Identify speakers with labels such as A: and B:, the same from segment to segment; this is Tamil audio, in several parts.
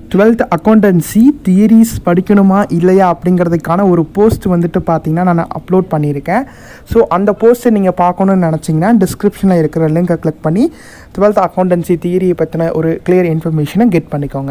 A: டுவெல்த் அக்கௌண்டன்சி தியரிஸ் படிக்கணுமா இல்லையா அப்படிங்கிறதுக்கான ஒரு போஸ்ட் வந்துட்டு பார்த்தீங்கன்னா நான் அப்லோட் பண்ணியிருக்கேன் ஸோ அந்த போஸ்ட்டை நீங்கள் பார்க்கணுன்னு நினச்சிங்கன்னா டிஸ்கிரிப்ஷனில் இருக்கிற லிங்கை கிளிக் பண்ணி டுவெல்த் அக்கௌண்டன்சி தியரியை பற்றின ஒரு கிளியர் இன்ஃபர்மேஷனை கெட் பண்ணிக்கோங்க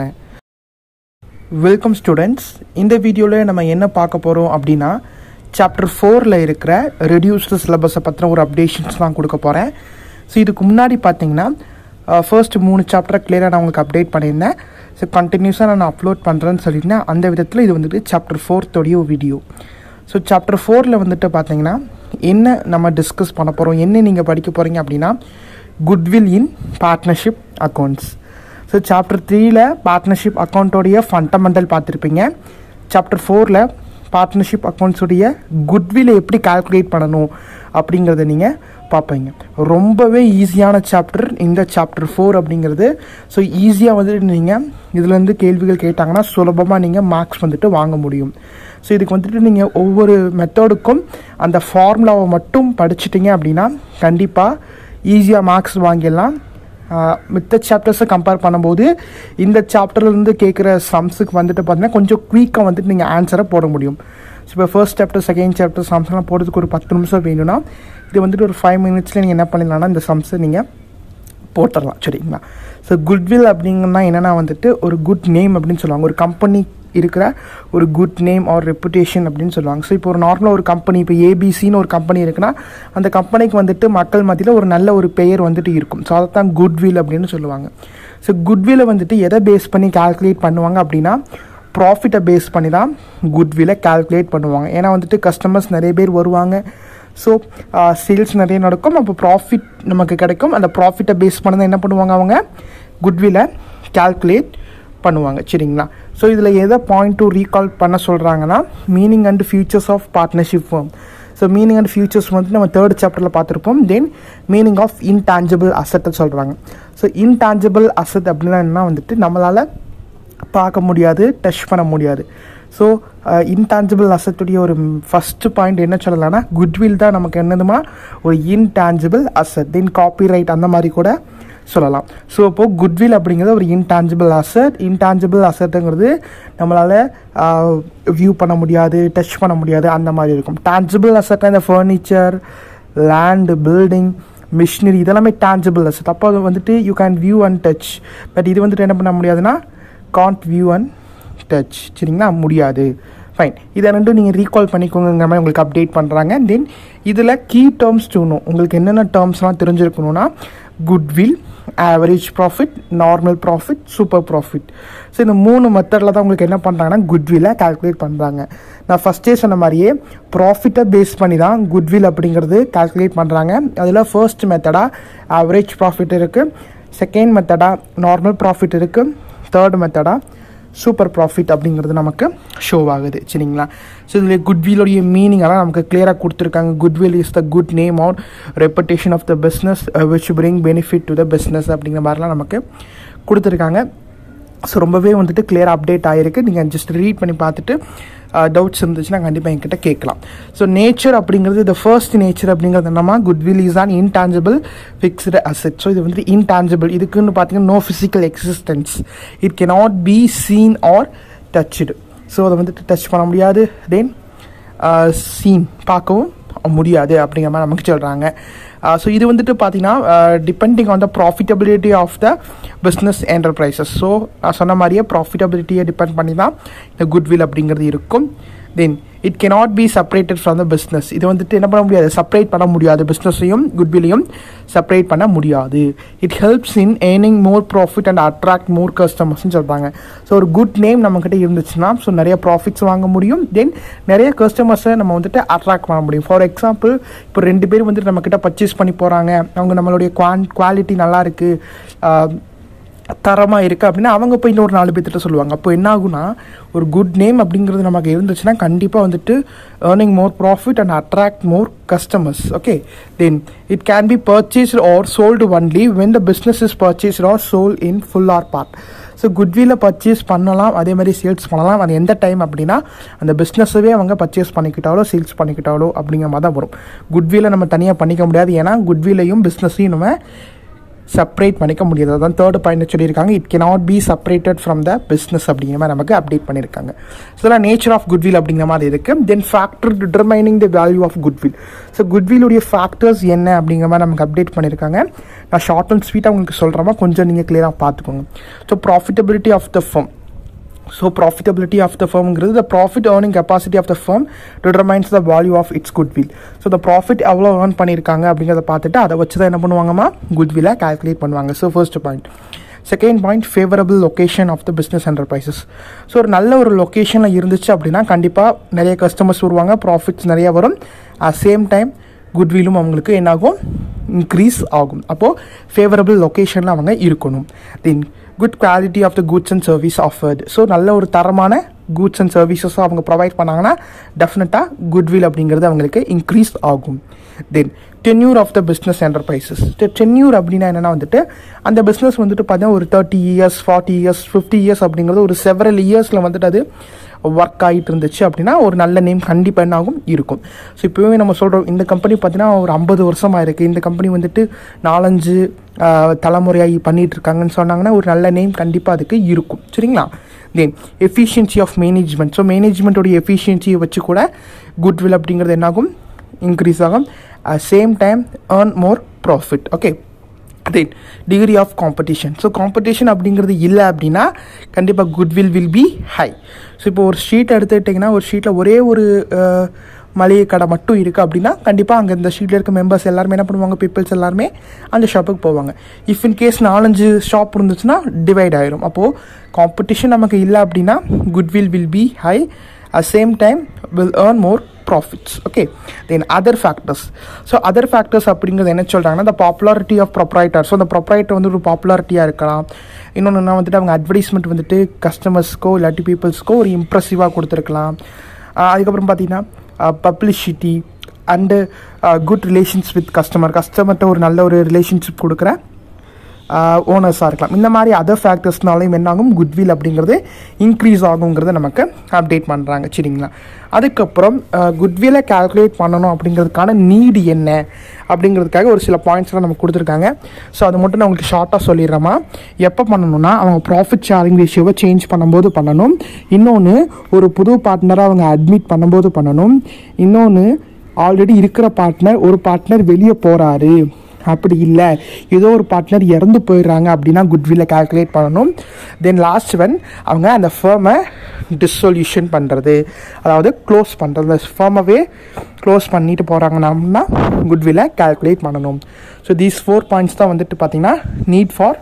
A: வெல்கம் ஸ்டூடெண்ட்ஸ் இந்த வீடியோவில் நம்ம என்ன பார்க்க போகிறோம் அப்படின்னா சாப்டர் ஃபோரில் இருக்கிற ரெடியூஸ்டு சிலபஸை பற்றின ஒரு அப்டேஷன்ஸ் தான் கொடுக்க போகிறேன் ஸோ இதுக்கு முன்னாடி பார்த்தீங்கன்னா ஃபர்ஸ்ட் மூணு சாப்டரை கிளியராக நான் உங்களுக்கு அப்டேட் பண்ணியிருந்தேன் ஸோ கண்டினியூஸாக நான் அப்லோட் பண்ணுறேன்னு சொல்லியிருந்தேன் அந்த விதத்தில் இது வந்துட்டு சாப்டர் ஃபோர்த்தோடைய வீடியோ ஸோ சாப்டர் ஃபோரில் வந்துட்டு பார்த்தீங்கன்னா என்ன நம்ம டிஸ்கஸ் பண்ண போகிறோம் என்ன நீங்கள் படிக்க போகிறீங்க அப்படின்னா goodwill in partnership accounts so chapter த்ரீயில் பார்ட்னர்ஷிப் அக்கௌண்ட்டோடைய ஃபண்டமெண்டல் பார்த்துருப்பீங்க சாப்டர் ஃபோரில் பார்ட்னர்ஷிப் அக்கௌண்ட்ஸுடைய குட்வில்லை எப்படி கால்குலேட் பண்ணணும் அப்படிங்கிறத நீங்கள் பார்ப்பீங்க ரொம்பவே ஈஸியான சாப்டர் இந்த சாப்டர் ஃபோர் அப்படிங்கிறது ஸோ ஈஸியாக வந்துட்டு நீங்கள் இதுலேருந்து கேள்விகள் கேட்டாங்கன்னா சுலபமாக நீங்கள் மார்க்ஸ் வந்துட்டு வாங்க முடியும் ஸோ இதுக்கு வந்துட்டு நீங்கள் ஒவ்வொரு மெத்தடுக்கும் அந்த ஃபார்முலாவை மட்டும் படிச்சிட்டிங்க அப்படின்னா கண்டிப்பாக ஈஸியாக மார்க்ஸ் வாங்கிடலாம் மித்த சாப்டர்ஸை கம்பேர் பண்ணும்போது இந்த சாப்டர்லேருந்து கேட்குற சம்ஸுக்கு வந்துட்டு பார்த்தீங்கன்னா கொஞ்சம் குயிக்காக வந்துட்டு நீங்கள் ஆன்சரை போட முடியும் ஸோ இப்போ ஃபர்ஸ்ட் சாப்டர் செகண்ட் சாப்டர் சம்ஸ்லாம் போடுறதுக்கு ஒரு பத்து நிமிஷம் வேணும்னா இது வந்துட்டு ஒரு ஃபைவ் மினிட்ஸில் நீங்கள் என்ன பண்ணிடலாம்னா இந்த சம்ஸை நீங்கள் போட்டுடலாம் சரிங்களா ஸோ குட்வில் அப்படிங்கன்னா என்னென்னா வந்துட்டு ஒரு குட் நேம் அப்படின்னு சொல்லுவாங்க ஒரு கம்பெனி இருக்கிற ஒரு குட் நேம் ஆர் ரெப்புடேஷன் அப்படின்னு சொல்லுவாங்க ஸோ இப்போ ஒரு நார்மலாக ஒரு கம்பெனி இப்போ ஏபிசின்னு ஒரு கம்பெனி இருக்குன்னா அந்த கம்பெனிக்கு வந்துட்டு மக்கள் மத்தியில் ஒரு நல்ல ஒரு பெயர் வந்துட்டு இருக்கும் ஸோ அதை தான் குட்வில் அப்படின்னு சொல்லுவாங்க ஸோ குட்வில்லை வந்துட்டு எதை பேஸ் பண்ணி கால்குலேட் பண்ணுவாங்க அப்படின்னா ப்ராஃபிட்டை பேஸ் பண்ணி தான் குட்வில்லை கால்குலேட் பண்ணுவாங்க ஏன்னா வந்துட்டு கஸ்டமர்ஸ் நிறைய பேர் வருவாங்க ஸோ சேல்ஸ் நிறைய நடக்கும் அப்போ ப்ராஃபிட் நமக்கு கிடைக்கும் அந்த ப்ராஃபிட்டை பேஸ் பண்ணி தான் என்ன பண்ணுவாங்க அவங்க குட்வில்லை கால்குலேட் பண்ணுவாங்க சரிங்களா ஸோ இதில் எதை பாயிண்ட் டு ரீகால் பண்ண சொல்கிறாங்கன்னா meaning and features of partnership firm so meaning and features வந்து நம்ம தேர்ட் சாப்டரில் பார்த்துருப்போம் தென் மீனிங் ஆஃப் இன்டான்ஜிபிள் அசட்டை சொல்கிறாங்க ஸோ இன்டான்ஜிபிள் அசட் அப்படின்னா என்ன வந்துட்டு நம்மளால் பார்க்க முடியாது டச் பண்ண முடியாது ஸோ இன்டான்ஜிபிள் அசட்டுடைய ஒரு ஃபஸ்ட்டு பாயிண்ட் என்ன சொல்லலாம்னா குட்வில் தான் நமக்கு என்னதுமா ஒரு இன்டான்ஜிபிள் அசட் தென் காப்பிரைட் அந்த மாதிரி கூட சொல்லலாம் ஸோ இப்போது குட்வில் அப்படிங்கிறது ஒரு இன்டான்ஜிபிள் அசட் இன்டான்ஜிபிள் அசட்டுங்கிறது நம்மளால் வியூ பண்ண முடியாது டச் பண்ண முடியாது அந்த மாதிரி இருக்கும் டான்ஜிபிள் அசட்னா இந்த ஃபர்னிச்சர் லேண்டு பில்டிங் மிஷினரி இதெல்லாமே டான்ஜிபிள் அசட் அப்போ அது வந்துட்டு you can view and touch but இது வந்துட்டு என்ன பண்ண முடியாதுன்னா காண்ட் வியூ அண்ட் டச் சரிங்களா முடியாது ஃபைன் இதை ரெண்டும் நீங்கள் ரீகால் பண்ணிக்கோங்கிற மாதிரி உங்களுக்கு அப்டேட் பண்ணுறாங்க தென் இதில் கீ டேர்ம்ஸ் டூணும் உங்களுக்கு என்னென்ன டேர்ம்ஸ்லாம் தெரிஞ்சிருக்கணும்னா goodwill average profit normal profit super profit so இந்த மூணு மெத்தடில் தான் உங்களுக்கு என்ன பண்ணுறாங்கன்னா குட்வில்லை கால்குலேட் பண்ணுறாங்க நான் ஃபஸ்ட்டே சொன்ன மாதிரியே ப்ராஃபிட்டை பேஸ் பண்ணி தான் குட்வில் அப்படிங்கிறது கால்குலேட் பண்ணுறாங்க அதில் ஃபர்ஸ்ட் மெத்தடாக ஆவரேஜ் ப்ராஃபிட் இருக்குது செகண்ட் மெத்தடாக நார்மல் ப்ராஃபிட் இருக்குது தேர்ட் மெத்தடாக சூப்பர் ப்ராஃபிட் அப்படிங்கிறது நமக்கு ஷோ ஆகுது சரிங்களா ஸோ இதில் குட்விலோடைய மீனிங் எல்லாம் நமக்கு கிளியராக கொடுத்துருக்காங்க goodwill is the good name or reputation of the business which bring benefit to the business அப்படிங்கிற மாதிரிலாம் நமக்கு கொடுத்துருக்காங்க ஸோ ரொம்பவே வந்துட்டு கிளியராக அப்டேட் ஆகிருக்கு நீங்கள் ஜஸ்ட் ரீட் பண்ணி பார்த்துட்டு டவுட்ஸ் இருந்துச்சுன்னா கண்டிப்பாக என்கிட்ட கேட்கலாம் ஸோ நேச்சர் அப்படிங்கிறது த ஃபர்ஸ்ட் நேச்சர் அப்படிங்கிறது என்னமா goodwill is an intangible fixed asset so இது வந்துட்டு இன்டான்ஜிபிள் இதுக்குன்னு பார்த்தீங்கன்னா no physical existence it can not be seen or touched so அதை வந்துட்டு டச் பண்ண முடியாது தென் சீன் பார்க்கவும் முடியாது அப்படிங்கிற மாதிரி நமக்கு சொல்கிறாங்க ஸோ இது வந்துட்டு பார்த்தீங்கன்னா depending on the profitability of the business enterprises so நான் சொன்ன மாதிரியே ப்ராஃபிட்டபிலிட்டியை டிபெண்ட் பண்ணி தான் இந்த குட்வில் அப்படிங்கிறது இருக்கும் then it cannot be separated from the business இது வந்துட்டு என்ன பண்ண முடியாது செப்பரேட் பண்ண முடியாது பிஸ்னஸையும் குட்விலையும் செப்பரேட் பண்ண முடியாது it helps in earning more profit and attract more கஸ்டமர்ஸ்னு சொல்கிறாங்க ஸோ ஒரு குட் நேம் நம்மக்கிட்ட இருந்துச்சுன்னா ஸோ நிறைய ப்ராஃபிட்ஸ் வாங்க முடியும் தென் நிறைய கஸ்டமர்ஸை நம்ம வந்துட்டு அட்ராக்ட் பண்ண முடியும் ஃபார் எக்ஸாம்பிள் இப்போ ரெண்டு பேர் வந்துட்டு நம்மக்கிட்ட பர்ச்சேஸ் பண்ணி போகிறாங்க அவங்க நம்மளுடைய குவான் குவாலிட்டி நல்லா இருக்குது தரமாக இருக்குது அப்படின்னா அவங்க போய் இன்னொரு நாலு பேர்த்திட்ட சொல்லுவாங்க அப்போ என்ன ஆகுனா ஒரு குட் நேம் அப்படிங்கிறது நமக்கு இருந்துச்சுன்னா கண்டிப்பாக வந்துட்டு earning more profit and attract more customers okay then it can be purchased or sold only when the business is purchased or sold in full or part so குட்வில்ல பர்ச்சேஸ் பண்ணலாம் அதே மாதிரி சேல்ஸ் பண்ணலாம் அது எந்த டைம் அப்படின்னா அந்த பிஸ்னஸவே அவங்க பர்ச்சேஸ் பண்ணிக்கிட்டாலோ சேல்ஸ் பண்ணிக்கிட்டாலோ அப்படிங்கிற மாதிரி தான் வரும் குட்வில்ல நம்ம தனியாக பண்ணிக்க முடியாது ஏன்னா குட்வில்லையும் பிஸ்னஸையும் நம்ம செப்பரேட் பண்ணிக்க முடியாது அதான் தேர்ட் பாயிண்ட் சொல்லியிருக்காங்க it cannot be separated from the business அப்படிங்கிற மாதிரி நமக்கு அப்டேட் பண்ணியிருக்காங்க ஸோ இதெல்லாம் நேச்சர் ஆஃப் குட்வில் அப்படிங்கிற மாதிரி இருக்குது then factor determining the value of goodwill so குட்விலுடைய ஃபேக்டர்ஸ் என்ன அப்படிங்கிற மாதிரி நமக்கு அப்டேட் பண்ணியிருக்காங்க நான் ஷார்ட் அண்ட் ஸ்வீட்டாக உங்களுக்கு சொல்கிறேமா கொஞ்சம் நீங்கள் கிளியராக பார்த்துக்கோங்க so profitability of the firm so profitability of the ஃபர்ம்ங்கிறது the profit earning capacity of the firm determines the value of its goodwill so the profit எவ்வளோ ஏர்ன் பண்ணியிருக்காங்க அப்படிங்கிறத பார்த்துட்டு அதை வச்சு தான் என்ன பண்ணுவாங்கம்மா குட்வில்லை கால்குலேட் பண்ணுவாங்க so first point second point favourable location of the business enterprises so ஒரு நல்ல ஒரு லொக்கேஷனில் இருந்துச்சு அப்படின்னா கண்டிப்பாக நிறைய கஸ்டமர்ஸ் வருவாங்க ப்ராஃபிட்ஸ் நிறைய வரும் அட் சேம் டைம் குட்விலும் அவங்களுக்கு என்னாகும் இன்க்ரீஸ் ஆகும் அப்போது ஃபேவரபிள் லொக்கேஷனில் அவங்க இருக்கணும் then good quality of the goods and service offered so நல்ல ஒரு தரமான குட்ஸ் அண்ட் சர்வீசஸும் அவங்க ப்ரொவைட் பண்ணாங்கன்னா டெஃபினட்டாக குட்வில் அப்படிங்கிறது அவங்களுக்கு இன்க்ரீஸ் ஆகும் then tenure of the business enterprises tenure அப்படின்னா என்னென்னா வந்துட்டு அந்த பிஸ்னஸ் வந்துட்டு பார்த்தீங்கன்னா ஒரு thirty years forty years fifty years அப்படிங்கிறது ஒரு செவரல் இயர்ஸில் வந்துட்டு அது ஒர்க் ஆகிட்டு இருந்துச்சு அப்படின்னா ஒரு நல்ல நேம் கண்டிப்பாக என்ன ஆகும் இருக்கும் ஸோ இப்போவே நம்ம சொல்கிறோம் இந்த கம்பெனி பார்த்தீங்கன்னா ஒரு ஐம்பது வருஷமாக இருக்குது இந்த கம்பெனி வந்துட்டு நாலஞ்சு ஆஹ், தலைமுறையாகி பண்ணிட்டு இருக்காங்கன்னு சொன்னாங்கன்னா ஒரு நல்ல நேம் கண்டிப்பாக அதுக்கு இருக்கும் சரிங்களா then efficiency of management so மேனேஜ்மெண்ட்டோடைய எஃபிஷியன்சியை வச்சு கூட குட்வில் அப்படிங்கிறது என்னாகும் இன்க்ரீஸ் ஆகும் same time earn more profit okay then degree of competition so competition அப்படிங்கிறது இல்லை அப்படின்னா கண்டிப்பாக goodwill will be high so இப்போ ஒரு ஷீட் எடுத்துக்கிட்டிங்கன்னா ஒரு ஷீட்டில் ஒரே ஒரு அஹ், மளிகை கடை மட்டும் இருக்குது அப்படின்னா கண்டிப்பாக அங்கே இந்த ஷீட்டில் இருக்க மெம்பர்ஸ் எல்லாருமே என்ன பண்ணுவாங்க பீப்புள்ஸ் எல்லாருமே அந்த ஷாப்புக்கு போவாங்க இஃப் இன் கேஸ் நாலஞ்சு ஷாப் இருந்துச்சுன்னா டிவைட் ஆயிரும் அப்போது காம்படிஷன் நமக்கு இல்லை அப்படின்னா goodwill will be high at same time will earn more profits okay then other factors so other factors அப்படிங்கிறது என்ன சொல்கிறாங்கன்னா the popularity of proprietor so அந்த ப்ரொப்ரைட்டர் வந்து ஒரு பாப்புலாரிட்டியாக இருக்கலாம் இன்னொன்று வந்துட்டு அவங்க அட்வர்டைஸ்மெண்ட் வந்துட்டு கஸ்டமர்ஸ்க்கோ இல்லாட்டி பீப்புள்ஸ்க்கோ ஒரு இம்ப்ரெசிவாக கொடுத்துருக்கலாம் ஆஹ் அதுக்கப்புறம் பார்த்தீங்கன்னா publicity and good relations with customer கஸ்டமர்கிட்ட ஒரு நல்ல ஒரு ரிலேஷன்ஷிப் கொடுக்குற ஓனர்ஸாக இருக்கலாம் இந்த மாதிரி அதர் ஃபேக்டர்ஸ்னாலையும் என்னாகும் குட்வில் அப்படிங்கிறது இன்க்ரீஸ் ஆகுங்கிறத நமக்கு அப்டேட் பண்ணுறாங்க சரிங்களா அதுக்கப்புறம் குட்வில்லை கால்குலேட் பண்ணணும் அப்படிங்கிறதுக்கான நீடு என்ன அப்படிங்கிறதுக்காக ஒரு சில பாயிண்ட்ஸ்லாம் நமக்கு கொடுத்துருக்காங்க ஸோ அது மட்டும் நான் உங்களுக்கு ஷார்ட்டாக சொல்லிடுறேமா எப்போ பண்ணணும்னா அவங்க ப்ராஃபிட் ஷேரிங் ரேஷியோவை சேஞ்ச் பண்ணும்போது பண்ணணும் இன்னொன்று ஒரு புது பார்ட்னரை அவங்க அட்மிட் பண்ணும்போது பண்ணணும் இன்னொன்று ஆல்ரெடி இருக்கிற பார்ட்னர் ஒரு பார்ட்னர் வெளியே போகிறாரு அப்படி இல்லை ஏதோ ஒரு பார்ட்னர் இறந்து போயிடுறாங்க அப்படின்னா குட்வில்லை கால்குலேட் பண்ணணும் தென் லாஸ்ட் ஒன் அவங்க அந்த ஃபேமை டிஸ்சொல்யூஷன் பண்ணுறது அதாவது க்ளோஸ் பண்ணுறது அந்த ஃபேமவே க்ளோஸ் பண்ணிட்டு போகிறாங்கன்னா குட்வில்லை கால்குலேட் பண்ணணும் ஸோ தீஸ் ஃபோர் பாயிண்ட்ஸ் தான் வந்துட்டு பார்த்தீங்கன்னா need for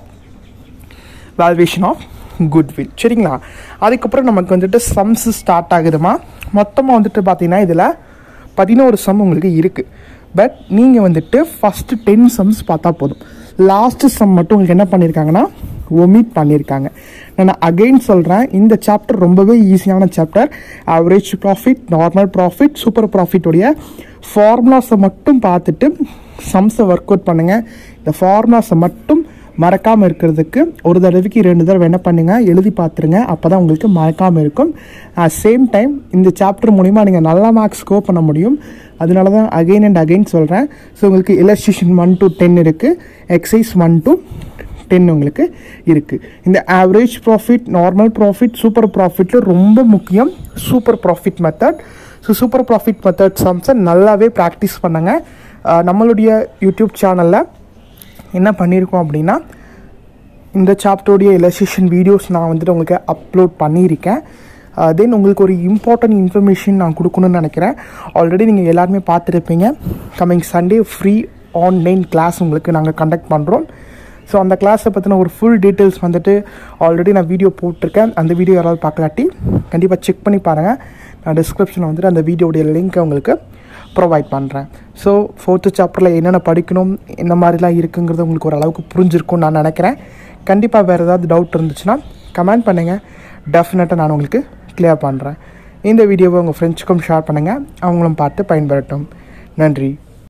A: valuation of goodwill சரிங்களா அதுக்கப்புறம் நமக்கு வந்துட்டு சம்ஸ் ஸ்டார்ட் ஆகுதுமா மொத்தமாக வந்துட்டு பார்த்தீங்கன்னா இதில் பதினோரு சம் உங்களுக்கு இருக்குது பட் நீங்கள் வந்துட்டு ஃபஸ்ட்டு டென் சம்ஸ் பார்த்தா போதும் லாஸ்ட்டு சம் மட்டும் உங்களுக்கு என்ன பண்ணியிருக்காங்கன்னா ஒமிட் பண்ணியிருக்காங்க நான் அகைன் சொல்கிறேன் இந்த சாப்டர் ரொம்பவே ஈஸியான chapter average profit normal profit super ப்ராஃபிட்டோடைய ஃபார்முலாஸை மட்டும் பார்த்துட்டு சம்ஸை ஒர்க் அவுட் பண்ணுங்கள் இந்த ஃபார்முலாஸை மட்டும் மறக்காமல் இருக்கிறதுக்கு ஒரு தடவைக்கு ரெண்டு தடவை என்ன பண்ணுங்க எழுதி பார்த்துருங்க அப்போ தான் உங்களுக்கு மறக்காமல் இருக்கும் அட் சேம் டைம் இந்த சாப்டர் மூலிமா நீங்கள் நல்ல மார்க்ஸ் ஸ்கோர் பண்ண முடியும் அதனால தான் அகைன் அண்ட் அகைன் சொல்கிறேன் ஸோ உங்களுக்கு எலஸ்ட்ரேஷன் ஒன் டு டென் இருக்குது எக்ஸைஸ் ஒன் டு டென் உங்களுக்கு இருக்குது இந்த average profit normal profit super ப்ராஃபிட்டில் ரொம்ப முக்கியம் super profit method so super profit method சம்ஸை நல்லாவே ப்ராக்டிஸ் பண்ணுங்க அஹ் நம்மளுடைய யூடியூப் சேனலில் என்ன பண்ணியிருக்கோம் அப்படின்னா இந்த சாப்டருடைய எலஸ்ட்ரேஷன் வீடியோஸ் நான் வந்துட்டு உங்களுக்கு அப்லோட் பண்ணியிருக்கேன் தென் உங்களுக்கு ஒரு இம்பார்ட்டன்ட் இன்ஃபர்மேஷன் நான் கொடுக்கணும்னு நினைக்கிறேன் ஆல்ரெடி நீங்கள் எல்லாருமே பார்த்துருப்பீங்க coming Sunday free online class உங்களுக்கு நாங்கள் கண்டக்ட் பண்ணுறோம் ஸோ அந்த கிளாஸை பற்றின ஒரு ஃபுல் டீட்டெயில்ஸ் வந்துட்டு ஆல்ரெடி நான் வீடியோ போட்டிருக்கேன் அந்த வீடியோ யாராவது பார்க்கலாட்டி கண்டிப்பாக செக் பண்ணி பாருங்கள் நான் டிஸ்கிரிப்ஷனில் வந்துட்டு அந்த வீடியோடைய லிங்க்கை உங்களுக்கு ப்ரொவைட் பண்ணுறேன் ஸோ ஃபோர்த்து சாப்டரில் என்னென்ன படிக்கணும் என்ன மாதிரிலாம் இருக்குங்கிறது உங்களுக்கு ஒரு அளவுக்கு புரிஞ்சிருக்கும்னு நான் நினைக்கிறேன் கண்டிப்பாக வேறு ஏதாவது டவுட் இருந்துச்சுன்னா கமெண்ட் பண்ணுங்கள் டெஃபினட்டாக நான் உங்களுக்கு கிளியர் பண்ணுறேன் இந்த வீடியோவை உங்கள் ஃப்ரெண்ட்ஸுக்கும் ஷேர் பண்ணுங்கள் அவங்களும் பார்த்து பயன்பெறட்டும் நன்றி